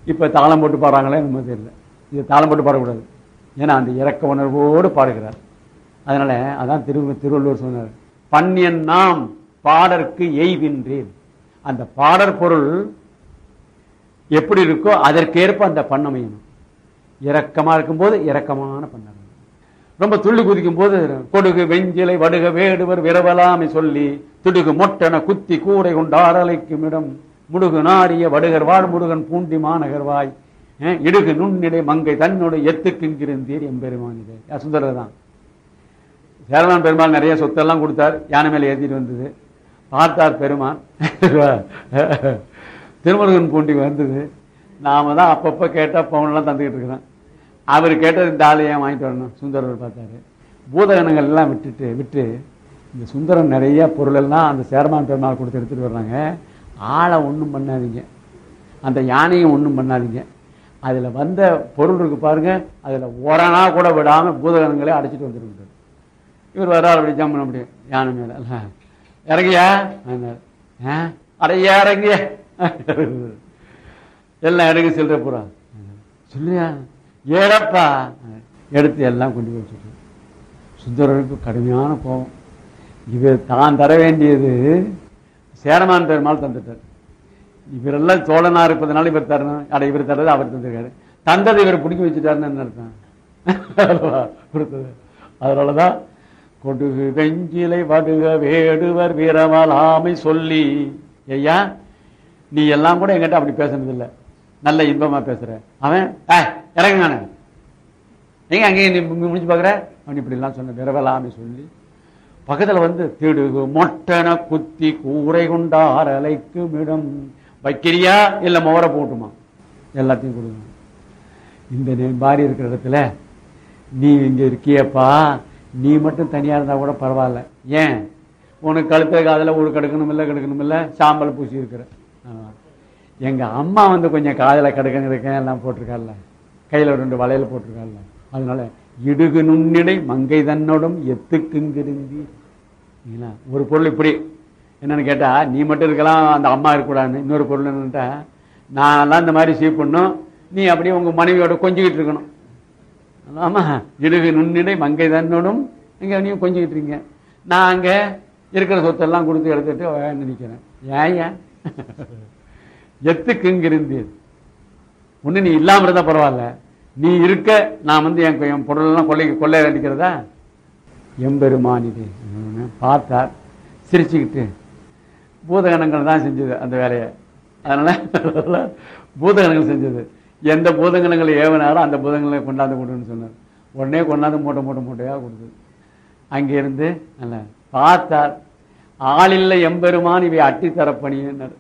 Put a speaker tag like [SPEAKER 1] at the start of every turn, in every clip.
[SPEAKER 1] இப்போ தாளம் போட்டு பாடுறாங்களே நம்ம தெரியல இது தாளம் போட்டு பாடக்கூடாது ஏன்னா அந்த இறக்க உணர்வோடு பாடுகிறார் அதனால அதான் திரு திருவள்ளுவர் சொன்னார் பன்னியன் நாம் பாடற்கு எய்கின்றேன் அந்த பாடற் பொருள் எப்படி இருக்கோ அதற்கேற்ப அந்த பண்ண அமையணும் இரக்கமா இருக்கும்போது இரக்கமான பண்ண அமையணும். ரொம்ப துள்ளி குதிக்கும் போது கொடுகு வெஞ்சிலை வடுக வேடுவர் விரவலாமை சொல்லி துடுகு மொட்டன குத்தி கூடை கொண்டாரலைக்கும் இடம் முடுகு நாரிய வடுகர் வாழ் முருகன் பூண்டி மாநகர்வாய் அஹ், இடுகு நுண்ணிடை மங்கை தன்னோடு எத்துக்குங்கிருந்தீர் எம்பெருமானிதே யார் சுந்தரர் தான் சேரலான் பெருமாள் நிறைய சொத்தெல்லாம் கொடுத்தார் யானை மேல ஏற்றிட்டு வந்தது பார்த்தார் பெருமான் திருமுருகன் பூண்டி வந்தது நாம தான் அப்பப்போ கேட்டால் பவுன்லாம் தந்துக்கிட்டு இருக்கிறோம் அவர் கேட்டது இந்த ஆளை ஏன் வாங்கிட்டு வரணும் சுந்தரர் பார்த்தாரு பூதகணங்கள் எல்லாம் விட்டுட்டு விட்டு இந்த சுந்தரன் நிறைய பொருள் எல்லாம் அந்த சேரமான் பெருமாள் கொடுத்து எடுத்துட்டு வர்றாங்க ஆளை ஒன்றும் பண்ணாதீங்க அந்த யானையும் ஒன்றும் பண்ணாதீங்க அதில் வந்த பொருள் இருக்கு பாருங்க அதில் ஒரணா கூட விடாமல் பூதகணங்களே அடைச்சிட்டு வந்துருக்குறாரு இவர் வர்றாரு அப்படி ஜம் பண்ண முடியும் யானை மேல அல்ல. இறங்கியா ஆனார். ஆ? அடையா இறங்கிய எல்லாம் இறங்கி சில்லற பூரா சொல்லியா ஏடப்பா எடுத்து எல்லாம் கொண்டு போய் வச்சுட்டு சுந்தரருக்கு கடுமையான கோபம் இவர் தான் தர வேண்டியது சேரமான் பெருமாள் தந்துட்டார் இவரெல்லாம் சோழனா இருப்பதனால இவர் தரணும் அட இவர் தர்றது அவர் தந்திருக்காரு தந்ததை இவர் பிடிக்க வச்சுட்டாருன்னு என்ன அர்த்தம் அல்லவா? கொடுத்தது அதனாலதான் கொடுகு வெஞ்சிலை வடுக வேடுவர் வீரமலாமை சொல்லி ஐயா நீ எல்லாம் கூட என்கிட்ட அப்படி பேசுனது இல்ல நல்ல இன்பமா பேசுற அவன் "ஏய், இறங்கு நானு எங்க அங்கேயும் நீ மு- முடிச்சு பாக்குற அவன் இப்படி எல்லாம் சொன்ன விரவலாமை சொல்லி பக்கத்துல வந்து திடுகு மொட்டன குத்தி கூரை கொண்டார் அலைக்கும் இடம் வைக்கிறியா இல்ல மோர போட்டுமா எல்லாத்தையும் கொடுங்க இந்த நே- பாரி இருக்கிற இடத்துல நீ இங்க இருக்கியப்பா நீ மட்டும் தனியா இருந்தா கூட பரவாயில்ல ஏன் உனக்கு கழுத்த காதுல ஒரு கெடுக்கணும் இல்ல கெடுக்கணும் இல்ல சாம்பல் பூசி இருக்கிற ஆமா. எங்க அம்மா வந்து கொஞ்சம் காதுல கடுக்கணும் இருக்கேன் எல்லாம் போட்டிருக்காள்ல கையில ரெண்டு வளையல் போட்டிருக்காள்ல அதனால இடுகு நுண்ணிடை மங்கை தன்னோடும் எத்துக்குங்கிருந்தி சரிங்களா? ஒரு பொருள் இப்படி என்னன்னு கேட்டா நீ மட்டும் இருக்கலாம் அந்த அம்மா இருக்கக்கூடாதுன்னு இன்னொரு பொருள் என்னன்ட்டா நான்லாம் இந்த மாதிரி சீப் பண்ணும் நீ அப்படியே உங்க மனைவியோட கொஞ்சிக்கிட்டு இருக்கணும் ஆமா இடுகு நுண்ணிடை மங்கை தன்னோடும் இங்க நீ கொஞ்சிக்கிட்டு இருக்கீங்க நான் அங்க இருக்கிற சொத்தெல்லாம் கொடுத்து எடுத்துட்டு வேன்னு நிக்கிறேன் ஏன் ஏன் எத்துக்கு இங்க இருந்தீர் ஒண்ணு நீ இல்லாம இருந்தா பரவாயில்ல நீ இருக்க நான் வந்து என் என் பொருளெல்லாம் கொள்ளை கொள்ளை அடிக்கிறதா எம்பெருமானிது பார்த்தார் சிரிச்சுக்கிட்டு பூதகணங்கள் தான் செஞ்சது அந்த வேலையை அதனால பூதகணங்கள் செஞ்சது எந்த பூதகணங்களை ஏவினாலும் அந்த பூதகங்களை கொண்டாந்து கொடுன்னு சொன்னார் உடனே கொண்டாந்து மூட்டை மூட்டை மூட்டையாக கொடுத்தது அங்கிருந்து அல்ல பார்த்தார் ஆளில்லை எம்பெருமான் இவை அட்டி தரப்பணியினர்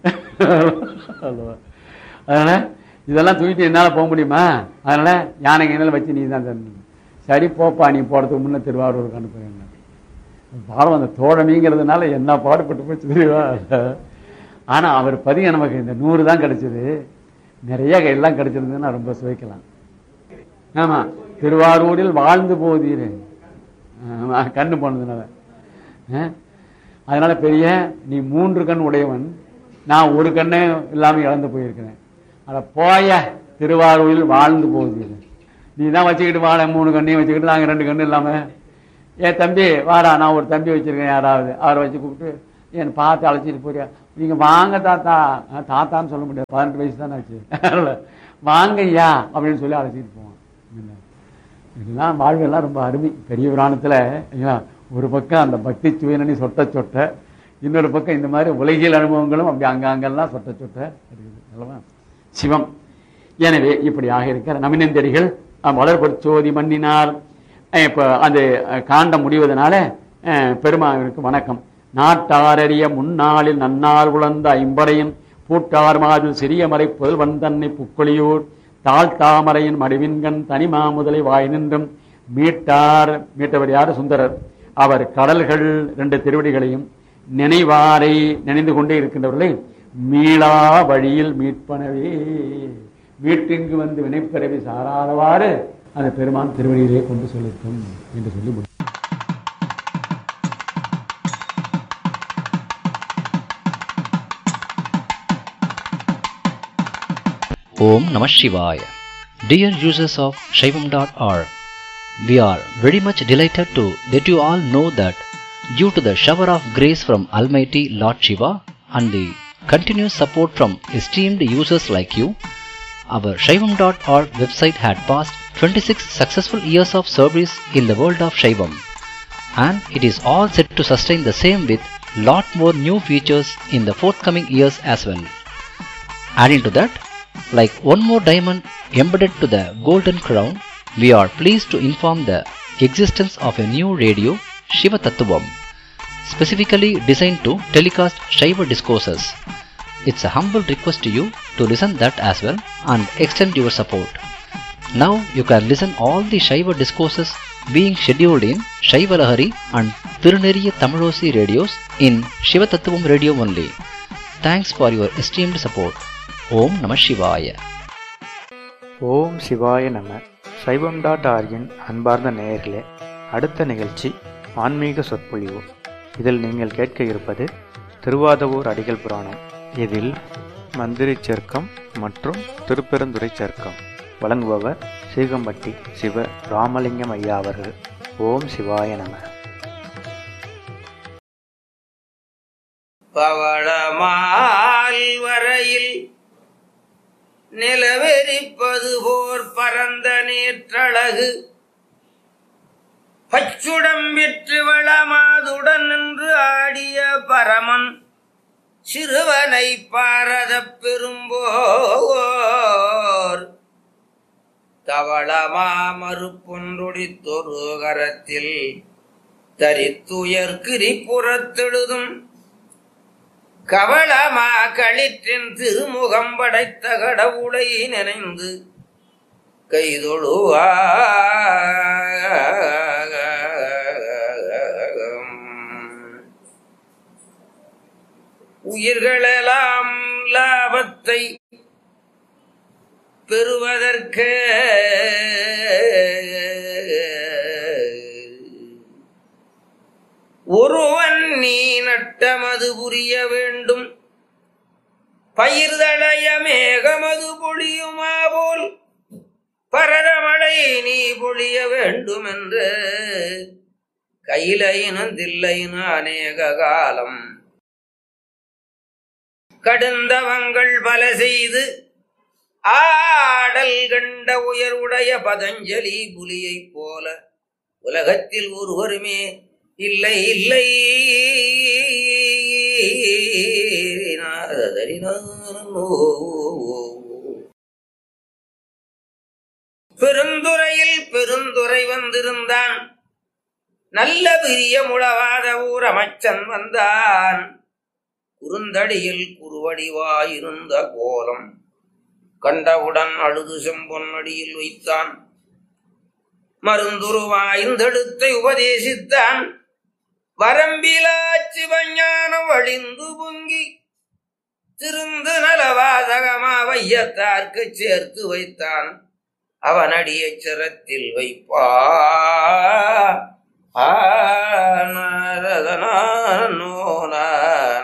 [SPEAKER 1] அதனால இதெல்லாம் தூக்கிட்டு என்னால போக முடியுமா அதனால யானை என்னால வச்சு நீ தான் தரணும் சரி போப்பா நீ போறதுக்கு முன்ன திருவாரூருக்கு அனுப்புறேன் பாவம் அந்த தோழமைங்கிறதுனால என்ன பாடுபட்டு போச்சு தெரியுமா ஆனா அவர் பதிக நமக்கு இந்த நூறு தான் கிடைச்சது நிறைய எல்லாம் கிடைச்சிருந்ததுன்னா ரொம்ப சுவைக்கலாம் ஆமா திருவாரூரில் வாழ்ந்து போதீரு ஆமா, கண்ணு போனதுனால ஆ? அதனால பெரிய நீ மூன்று கண் உடையவன் நான் ஒரு கண்ணே இல்லாம இழந்து போயிருக்கிறேன் அட போய திருவாரூரில் வாழ்ந்து போகுது நீ தான் வச்சுக்கிட்டு வாழ மூணு கண்ணையும் வச்சுக்கிட்டு நாங்க ரெண்டு கண்ணு இல்லாம ஏ தம்பி வாடா நான் ஒரு தம்பி வச்சிருக்கேன் யாராவது அவரை வச்சு கூப்பிட்டு என் பார்த்து அழைச்சிட்டு போறியா நீங்க வாங்க தாத்தா ஆ, தாத்தான்னு சொல்ல முடியாது பதினெட்டு வயசு தானே ஆச்சு அதனால, வாங்க ஐயா அப்படின்னு சொல்லி அழைச்சிட்டு போவான் என்ன? இதெல்லாம் வாழ்வெல்லாம் ரொம்ப அருமை பெரிய புராணத்துல ஐயா, ஒரு பக்கம் அந்த பக்தி சுயனி சொட்ட சொட்ட இன்னொரு பக்கம் இந்த மாதிரி உலகியல் அனுபவங்களும் அப்படி அங்கங்கெல்லாம் சொட்ட சொட்ட இருக்குது அல்லவா சிவம் எனவே இப்படியாக இருக்கிற நமினந்தடிகள் வளர்பொற்சோதி மன்னினார் அஹ் இப்ப அந்த அஹ், காண்டம் முடிவதனால அஹ், பெருமாவிற்கு வணக்கம் நாட்டாரறிய முன்னாளில் நன்னார் குழந்த ஐம்படையின் பூட்டார் மாதில் சிறிய மறை புதல்வன் தன்னை புக்கொழியூர் தாழ் தாமரையின் மடிவின்கண் தனிமா முதலை வாய் நின்றும் மீட்டார் மீட்டவர் யார் சுந்தரர் அவர் கடல்கள் ரெண்டு திருவடிகளையும் நினைவாரை நினைந்து கொண்டே இருக்கின்றவர்களை மீளா வழியில் மீட்பனவே வீட்டிற்கு வந்து வினைப்பிறவி சாராதவாறு அந்த பெருமான் திருவடியிலே கொண்டு செலுத்தும் என்று சொல்லி முடித்தார்.
[SPEAKER 2] Om Namah Shivaya. Dear users of Shaivam.org, we are very much delighted to let you all know that due to the shower of grace from Almighty Lord Shiva and the continuous support from esteemed users like you, our Shaivam.org website had passed 26 successful years of service in the world of Shaivam and it is all set to sustain the same with lot more new features in the forthcoming years as well. Adding to that, like one more diamond embedded to the golden crown, we are pleased to inform the existence of a new radio, Shiva Tattvam, specifically designed to telecast Shiva discourses. It's a humble request to you to listen that as well and extend your support. Now you can listen all the Shiva discourses being scheduled in Shiva Lahari and Tiruneriya Tamilosi radios in Shiva Tattvam radio only. Thanks for your esteemed support. ஓம் நம சிவாய
[SPEAKER 3] ஓம் சிவாய நம சைவம் dot ஆர்கின் அன்பார்ந்த நேயர்களே அடுத்த நிகழ்ச்சி ஆன்மீக சொற்பொழிவு இதில் நீங்கள் கேட்க இருப்பது திருவாதவூர் அடிகள் புராணம் இதில் மந்திரி சர்க்கம் மற்றும் திருப்பெருந்துறை சர்க்கம் வழங்குபவர் சீகம்பட்டி சிவ ராமலிங்கம் ஐயா அவர்கள் ஓம் சிவாய நம
[SPEAKER 4] பவளமால் வரையில் நிலவெறிப்பது போர் பரந்த நேற்றழகு பச்சுடம் விற்று வளமாதுடன் நின்று ஆடிய பரமன் சிறுவனை பாரத பெரும்போர் தவளமா மறுப்பொன்றொடித்தொரு கரத்தில் தரித்துயர் கிரிபுறத்தெழுதும் கவளமா களிற்றின் திருமுகம் படைத்த கடவுளை நினைந்து கைதொழுவா உயிர்களெல்லாம் லாபத்தை பெறுவதற்கு ஒருவன் நீ நட்டமது புரிய வேண்டும் பயிர்தளைய மேகமது பொழியுமா போல் பரதமழை நீ பொழிய வேண்டும் என்று கையிலையினும் தில்லையினு அநேக காலம் கடுந்தவங்கள் பல செய்து ஆடல் கண்ட உயர்வுடைய பதஞ்சலி புலியைப் போல உலகத்தில் ஒருவருமே இல்லை இல்லை பெருந்துறையில் பெருந்துறை வந்திருந்தான் நல்ல பிரிய முழவாத ஊர் அமைச்சன் வந்தான் குறுந்தடியில் குறுவடிவாயிருந்த கோலம் கண்டவுடன் அழுது செம்பொன்னடியில் வைத்தான் மருந்துருவாய்ந்தெடுத்தை உபதேசித்தான் வரம்பிலா சிவஞானம் வழிந்து பொங்கி திருந்து நலவாதகமா வையத்தார்க்கு சேர்த்து வைத்தான் அவனடிய சிரத்தில் வைப்பா ஆ, நாரதனா, நோனா.